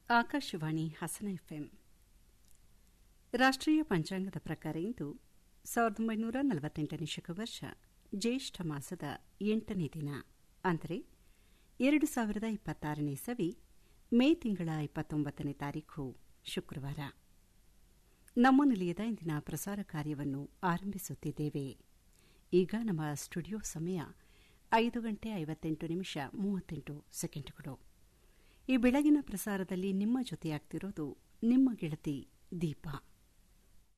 Akashvani Hassan FM ರಾಷ್ಟ್ರೀಯ ಪಂಚಾಂಗದ ಪ್ರಕಾರ ಇಂದು ಸಾವಿರದ ಒಂಬೈನೂರ ನಲವತ್ತೆಂಟನೇ ಶಕವರ್ಷ ಜ್ಯೇಷ್ಠ ಮಾಸದ ಎಂಟನೇ ದಿನ ಅಂದರೆ ಎರಡು ಸಾವಿರದ ಇಪ್ಪತ್ತಾರನೇ ಸವಿ ಮೇ ತಿಂಗಳ ಇಪ್ಪತ್ತೊಂಬತ್ತನೇ ತಾರೀಖು ಶುಕ್ರವಾರ ನಮ್ಮ ನಿಲಯದ ಇಂದಿನ ಪ್ರಸಾರ ಕಾರ್ಯವನ್ನು ಆರಂಭಿಸುತ್ತಿದ್ದೇವೆ ಈಗ ನಮ್ಮ ಸ್ಟುಡಿಯೋ ಸಮಯ ಐದು ಗಂಟೆ ಐವತ್ತೆಂಟು ನಿಮಿಷ ಮೂವತ್ತೆಂಟು ಸೆಕೆಂಡ್ಗಳು ಈ ಬೆಳಗಿನ ಪ್ರಸಾರದಲ್ಲಿ ನಿಮ್ಮ ಜೊತೆಯಾಗ್ತಿರೋದು ನಿಮ್ಮ ಗೆಳತಿ ದೀಪಾ